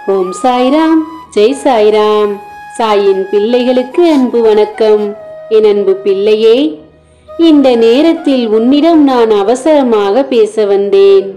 ஓம் சாய்ராம் ஜெய் சாய்ராம் சாயின் பிள்ளைகளுக்கு அன்பு வணக்கம் என் அன்பு பிள்ளையே இந்த நேரத்தில் உன்னிடம் நான் அவசரமாக பேச வந்தேன்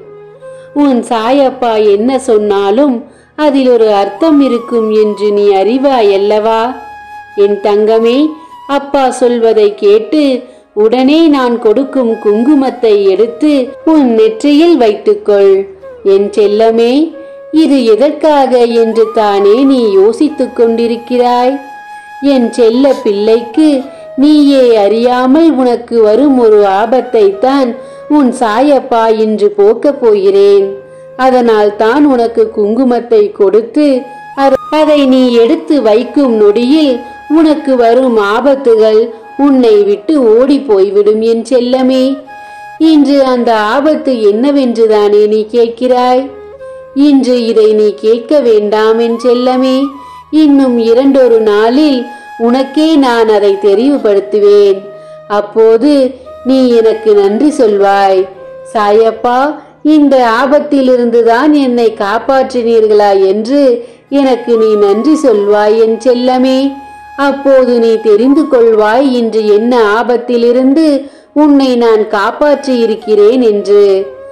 உன் சாயப்பா என்ன சொன்னாலும் அதில் ஒரு அர்த்தம் இருக்கும் என்று நீ அறிவாய் அல்லவா என் தங்கமே அப்பா சொல்வதை கேட்டு உடனே நான் கொடுக்கும் குங்குமத்தை எடுத்து உன் நெற்றியில் வைத்துக்கொள் என் செல்லமே இது எதற்காக என்று தானே நீ யோசித்துக் கொண்டிருக்கிறாய் என் செல்ல பிள்ளைக்கு நீயே அறியாமல் உனக்கு வரும் ஒரு ஆபத்தை தான் உன் சாயப்பா இன்று போக்கப் போகிறேன் அதனால் தான் உனக்கு குங்குமத்தை கொடுத்து அத- அதை நீ எடுத்து வைக்கும் நொடியில் உனக்கு வரும் ஆபத்துகள் உன்னை விட்டு ஓடி போய்விடும் என் செல்லமே இன்று அந்த ஆபத்து என்னவென்றுதானே நீ கேட்கிறாய் இன்று இதை நீ கேட்க வேண்டாம் என் செல்லமே இன்னும் இரண்டொரு நாளில் உனக்கே நான் அதை தெரிவுபடுத்துவேன் அப்போது நீ எனக்கு நன்றி சொல்வாய் சாயப்பா இந்த ஆபத்திலிருந்து தான் என்னை காப்பாற்றினீர்களா என்று எனக்கு நீ நன்றி சொல்வாய் என் செல்லமே அப்போது நீ தெரிந்து கொள்வாய் இன்று என்ன ஆபத்திலிருந்து உன்னை நான் காப்பாற்றி இருக்கிறேன் என்று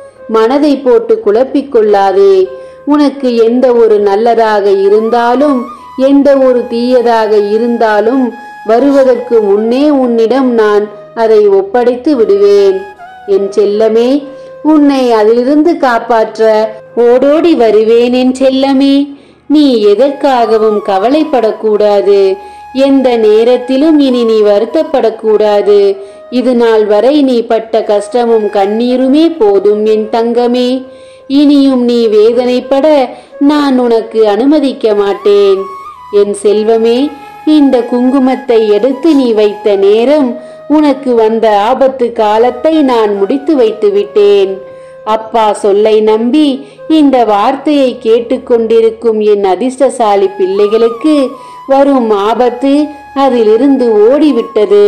மனதை போட்டு குழப்பிக் கொள்ளாதே உனக்கு எந்த ஒரு நல்லதாக இருந்தாலும் எந்த ஒரு தீயதாக இருந்தாலும் வருவதற்கு முன்னே உன்னிடம் நான் அதை ஒப்படைத்து விடுவேன் என் செல்லமே உன்னை அதிலிருந்து காப்பாற்ற ஓடோடி வருவேன் என் செல்லமே நீ எதற்காகவும் கவலைப்படக்கூடாது எந்த நேரத்திலும் இனி நீ வருத்தப்படக்கூடாது இது நாள் வரை நீ பட்ட கஷ்டமும் கண்ணீருமே போதும் என் தங்கமே இனியும் நீ வேதனைப்பட நான் உனக்கு அனுமதிக்க மாட்டேன் என் செல்வமே இந்த குங்குமத்தை எடுத்து நீ வைத்த நேரம் உனக்கு வந்த ஆபத்து காலத்தை நான் முடித்து வைத்து விட்டேன் அப்பா சொல்லை நம்பி இந்த வார்த்தையை கேட்டுக்கொண்டிருக்கும் என் அதிர்ஷ்டசாலி பிள்ளைகளுக்கு வரும் ஆபத்து அதிலிருந்து ஓடிவிட்டது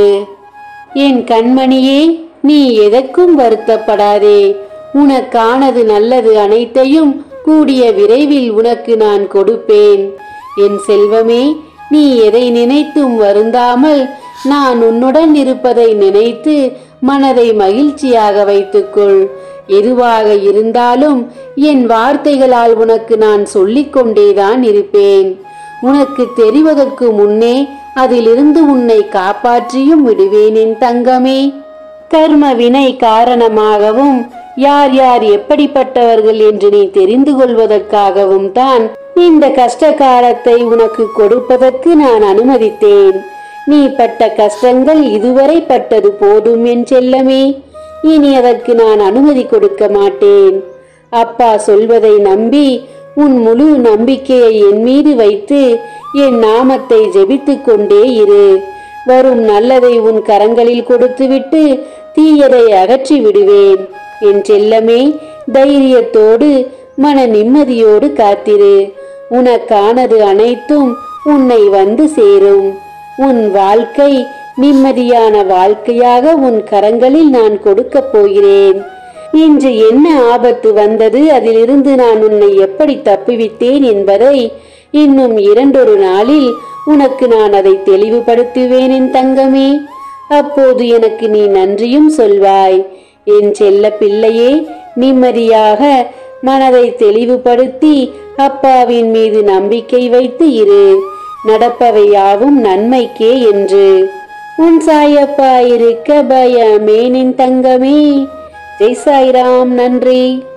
என் கண்மணியே நீ எதற்கும் வருத்தப்படாதே உனக்கானது நல்லது அனைத்தையும் கூடிய விரைவில் உனக்கு நான் கொடுப்பேன் என் செல்வமே நீ எதை நினைத்தும் வருந்தாமல் நான் உன்னுடன் இருப்பதை நினைத்து மனதை மகிழ்ச்சியாக வைத்துக்கொள் எதுவாக இருந்தாலும் என் வார்த்தைகளால் உனக்கு நான் சொல்லிக் கொண்டேதான் இருப்பேன் உனக்கு தெரிவதற்கு முன்னே அதிலிருந்து உன்னை காப்பாற்றியும் விடுவேன் என் தங்கமே கர்ம வினை காரணமாகவும் யார் யார் எப்படிப்பட்டவர்கள் என்று நீ தெரிந்து கொள்வதற்காகவும் தான் இந்த கஷ்ட காலத்தை உனக்கு கொடுப்பதற்கு நான் அனுமதித்தேன் நீ பட்ட கஷ்டங்கள் இதுவரை பட்டது போதும் என் செல்லமே இனி அதற்கு நான் அனுமதி கொடுக்க மாட்டேன் அப்பா சொல்வதை நம்பி உன் முழு நம்பிக்கையை என் மீது வைத்து என் நாமத்தை ஜெபித்துக் கொண்டே இரு வரும் நல்லதை உன் கரங்களில் கொடுத்துவிட்டு தீயதை அகற்றி விடுவேன் என் செல்லமே தைரியத்தோடு மன நிம்மதியோடு காத்திரு உனக்கானது அனைத்தும் உன்னை வந்து சேரும் உன் வாழ்க்கை நிம்மதியான வாழ்க்கையாக உன் கரங்களில் நான் கொடுக்கப் போகிறேன் இன்று என்ன ஆபத்து வந்தது அதிலிருந்து நான் உன்னை எப்படி தப்புவித்தேன் என்பதை இன்னும் இரண்டொரு நாளில் உனக்கு நான் அதை தெளிவுபடுத்துவேன் என் தங்கமே அப்போது எனக்கு நீ நன்றியும் சொல்வாய் என் செல்ல பிள்ளையே நிம்மதியாக மனதை தெளிவுபடுத்தி அப்பாவின் மீது நம்பிக்கை வைத்து இரு நடப்பவை யாவும் நன்மைக்கே என்று உன் சாயப்பா இருக்க பயமேனின் தங்கமே ஜெய் சாய்ராம் நன்றி